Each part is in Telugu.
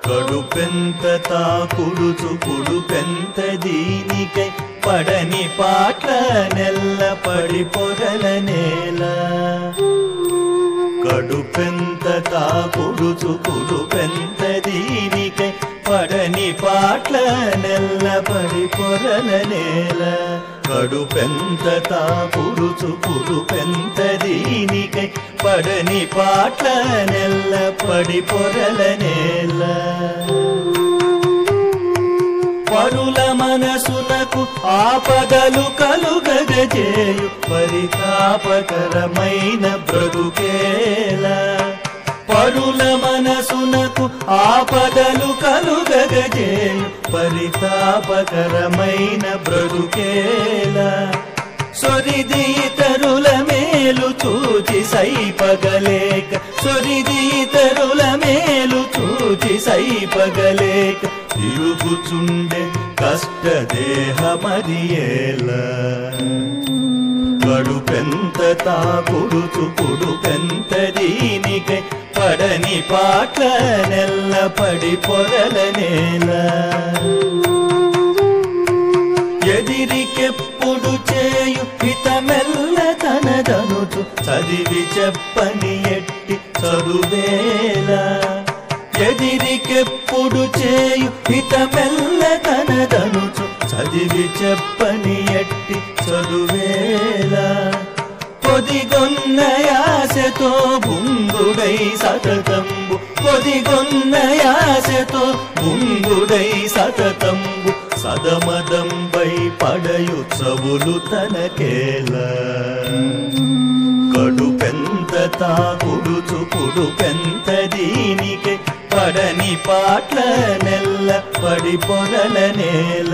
కడుపెంత తాకుడు చుకుడు పెంత దీనికై పడని పాట్ల నెల్ల పడి పొరల నేల కడుపెంత తాకుడు చుకుడు పెంత దీనికై పడని పాట్ల నెల్ల పడి పొరల నేల కడుపెంత తాకుడు చుకుడు పెంత దీనికై పడని పాట్ల నెల్ల పడి పొరల నేల పరుల మనసునకు ఆపదలు కలుగజేయు పరితాపకరమైన బ్రతుకేలా పరుల మనసునకు ఆపదలు కలుగజేయు పరితాపకరమైన బ్రతుకేలా సొరిది ఇతరుల మేలు చూచి సైపగలేక సొరిది ఇతరుల మేలు చూచి సైపగలేక తిరుగుచుండే కష్ట దేహమదియేలా కడుపెంత తాకుడు చుకుడు పెంత దీనికై పడని పాట్ల నెల్ల పడి పొరల నేల ఎదిరికెప్పుడు చేయు హితమెల్ల తనదనుచు చదివి చెప్పని ఎట్టి చదువేలా ఎదిరికెప్పుడు చేయు హితమెల్ల తనదనుచు చదివి చెప్పని ఎట్టి చదువేలా పొదిగొన్న యాసతో బుంగుడై సతతంబు పొదిగొన్న యాసతో బుంగుడై సతతంబు సదమదంబై పడయు చవులు తనకేలా కడుపెంత తాకుడు చుకుడు పెంత దీనికై పడని పాట్ల నెల్ల పడి పొరల నేల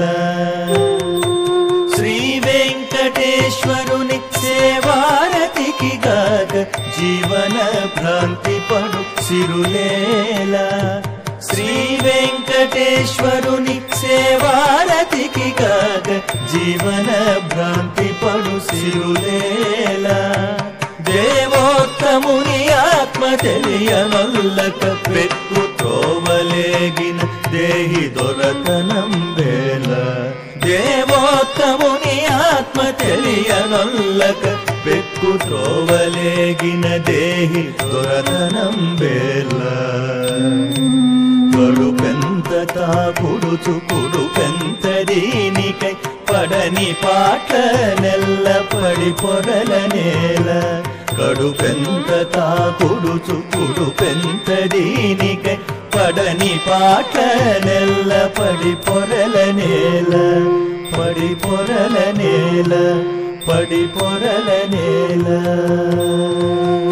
శ్రీ వెంకటేశ్వరుని సేవారతికి గాక జీవన భ్రాంతి పడు సిరులేలా శ్రీ వెంకటేశ్వరుని సేవారతికి గాక జీవన భ్రాంతి పడు సిరులేలా దేవోత్తముని ఆత్మ తెలియనొల్లక పెక్కు త్రోవలేగిన దేహి దొరతనం వేల దేవోత్తముని ఆత్మ తెలియనొల్లక పెక్కు త్రోవలేగిన దేహి దొరతనం వేల కడు పెంత తాకుడు చుకుడు పెంత దీనికై పడని పాట్ల నెల్ల పడి పొరల నేల కడు పెంత తాకుడు చుకుడు పెంత దీనికై పడని పాట్ల నెల్ల పడి పొరల నేల పడి పొరల నేల పడి పొరల నేల